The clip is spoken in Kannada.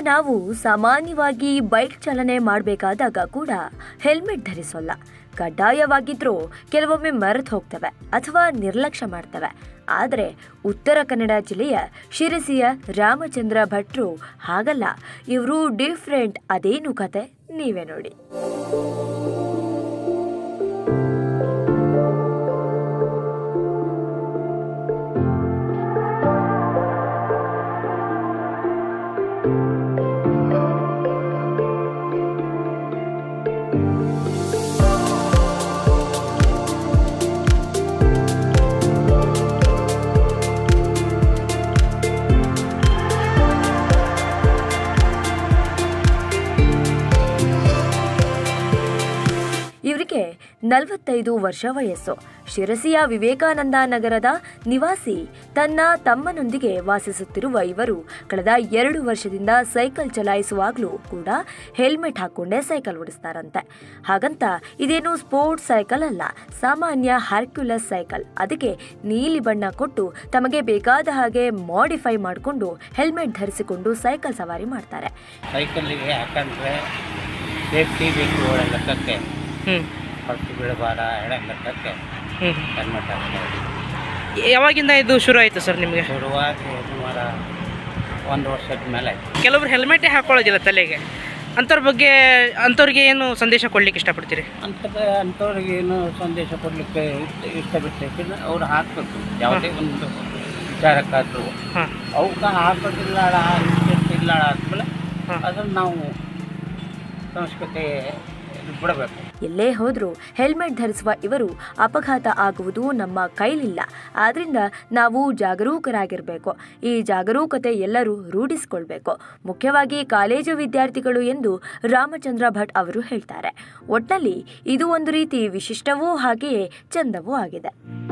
ನಾವು ಸಾಮಾನ್ಯವಾಗಿ ಬೈಕ್ ಚಾಲನೆ ಮಾಡಬೇಕಾದಾಗ ಕೂಡ ಹೆಲ್ಮೆಟ್ ಧರಿಸೋಲ್ಲ ಕಡ್ಡಾಯವಾಗಿದ್ರೂ ಕೆಲವೊಮ್ಮೆ ಮರೆತು ಹೋಗ್ತವೆ ಅಥವಾ ನಿರ್ಲಕ್ಷ್ಯ ಮಾಡ್ತವೆ ಆದರೆ ಉತ್ತರ ಕನ್ನಡ ಜಿಲ್ಲೆಯ ಶಿರಸಿಯ ರಾಮಚಂದ್ರ ಭಟ್ರು ಹಾಗಲ್ಲ ಇವರು ಡಿಫ್ರೆಂಟ್ ಅದೇನು ಕತೆ ನೀವೇ ನೋಡಿ ಇವರಿಗೆ ನಲವತ್ತೈದು ವರ್ಷ ವಯಸ್ಸು ಶಿರಸಿಯ ವಿವೇಕಾನಂದ ನಗರದ ನಿವಾಸಿ ತನ್ನ ತಮ್ಮನೊಂದಿಗೆ ವಾಸಿಸುತ್ತಿರುವ ಇವರು ಕಳೆದ ಎರಡು ವರ್ಷದಿಂದ ಸೈಕಲ್ ಚಲಾಯಿಸುವಾಗಲೂ ಕೂಡ ಹೆಲ್ಮೆಟ್ ಹಾಕೊಂಡೇ ಸೈಕಲ್ ಓಡಿಸ್ತಾರಂತೆ ಹಾಗಂತ ಇದೇನು ಸ್ಪೋರ್ಟ್ಸ್ ಸೈಕಲ್ ಅಲ್ಲ ಸಾಮಾನ್ಯ ಹರ್ಕ್ಯುಲಸ್ ಸೈಕಲ್ ಅದಕ್ಕೆ ನೀಲಿ ಬಣ್ಣ ಕೊಟ್ಟು ತಮಗೆ ಬೇಕಾದ ಹಾಗೆ ಮಾಡಿಫೈ ಮಾಡಿಕೊಂಡು ಹೆಲ್ಮೆಟ್ ಧರಿಸಿಕೊಂಡು ಸೈಕಲ್ ಸವಾರಿ ಮಾಡ್ತಾರೆ ಸೈಕಲ್ಲಿಗೆ ಯಾಕಂದರೆ ಸೇಫ್ಟಿ ಬೇಕು ಓಡೋ ಲೆಕ್ಕಕ್ಕೆ ಹ್ಞೂ ಹೊರತು ಬೀಳಬಾರ ಎಳೆ ಲೆಕ್ಕಕ್ಕೆ ಹ್ಞೂ ಹೆಲ್ಮೆಟ್ ಹಾಕ್ತಾರೆ ಯಾವಾಗಿಂದ ಇದು ಶುರು ಆಯಿತು ಸರ್ ನಿಮಗೆ ಶುರುವಾಗಿ ಸುಮಾರು ಒಂದು ವರ್ಷದ ಮೇಲೆ ಆಯ್ತು ಕೆಲವರು ಹೆಲ್ಮೆಟೇ ಹಾಕೊಳ್ಳೋದಿಲ್ಲ ತಲೆಗೆ ಅಂಥವ್ರ ಬಗ್ಗೆ ಅಂಥವ್ರಿಗೆ ಏನು ಸಂದೇಶ ಕೊಡ್ಲಿಕ್ಕೆ ಇಷ್ಟಪಡ್ತೀರಿ ಅಂಥದ್ದು ಅಂಥವ್ರಿಗೆ ಏನು ಸಂದೇಶ ಕೊಡಲಿಕ್ಕೆ ಇಷ್ಟಪಡ್ತೈತಿ ಅವ್ರು ಹಾಕಬೇಕು ಯಾವುದೇ ಒಂದು ವಿಚಾರಕ್ಕಾದರೂ ಹಾಂ ಅವಕ್ಕೆ ಹಾಕೋದಿಲ್ಲ ಇಲ್ಲ ಆದ್ಮೇಲೆ ಹಾಂ. ಅದನ್ನು ನಾವು ಸಂಸ್ಕೃತಿ ಬಿಡಬೇಕು ಎಲ್ಲೇ ಹೋದ್ರೂ ಹೆಲ್ಮೆಟ್ ಧರಿಸುವ ಇವರು ಅಪಘಾತ ಆಗುವುದು ನಮ್ಮ ಕೈಲಿಲ್ಲ ಆದ್ರಿಂದ ನಾವು ಜಾಗರೂಕರಾಗಿರಬೇಕು ಈ ಜಾಗರೂಕತೆ ಎಲ್ಲರೂ ರೂಢಿಸಿಕೊಳ್ಬೇಕು ಮುಖ್ಯವಾಗಿ ಕಾಲೇಜು ವಿದ್ಯಾರ್ಥಿಗಳು ಎಂದು ರಾಮಚಂದ್ರ ಭಟ್ ಅವರು ಹೇಳ್ತಾರೆ ಒಟ್ನಲ್ಲಿ ಇದು ಒಂದು ರೀತಿ ವಿಶಿಷ್ಟವೂ ಹಾಗೆಯೇ ಚಂದವೂ ಆಗಿದೆ